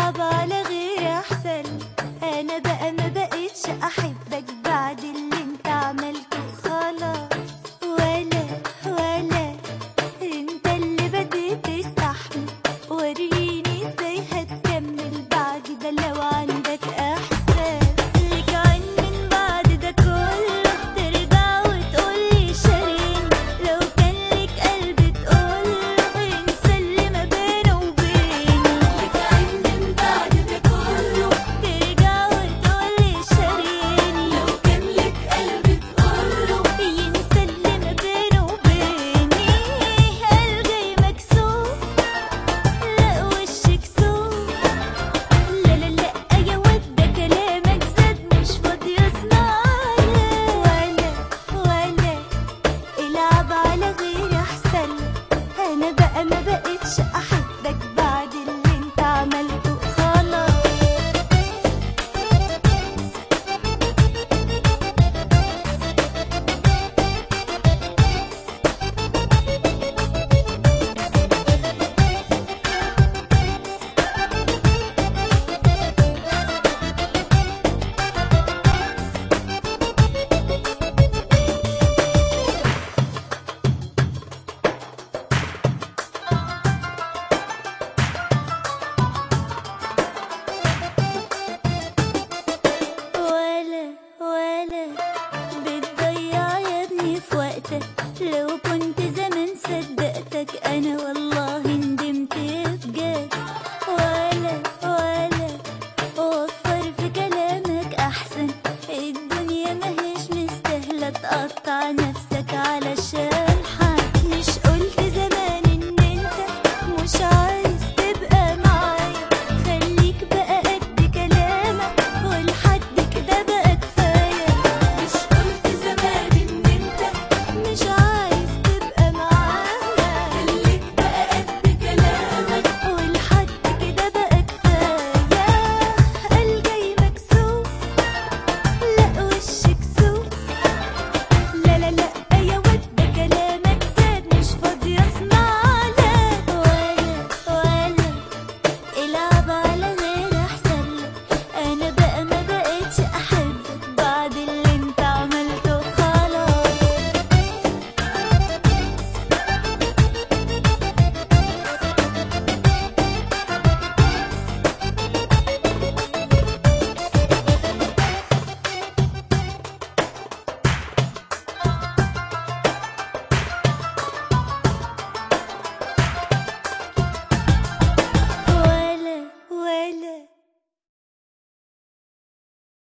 العب على غير احسن انا بقى ما بقتش احبك بعد اللي انت عملته خلاص ولا ولا انت اللي بديت تستحمل وريني ازاي هتكمل بعد ده لو عندك احساس ليك عين من بعد ده كله ترجع وتقولي شارين لو كان ليك قلب تقوله انسى اللي ما بينه وبيني ليك عين من بعد ده كله ترجع وتقولي شارين لو كان ليك قلب تقوله ينسى اللي ما بينه وبيني قلبي مكسور لا وشك سور لا لا لا يا ود ده كلامك زاد مش فاضي اسمعنا ولا ولا العب على غير احسن انا بقى ما بقتش احبك بعد اللي انت عملته خلاص ولا ولا بتضيع يا ابني في وقتك لو كنت زمان صدقتك انا والله ندمت بجد ولا ولا وفر في كلامك احسن الدنيا ماهيش مستاهله تقطع نفسك علشان حد مش قلت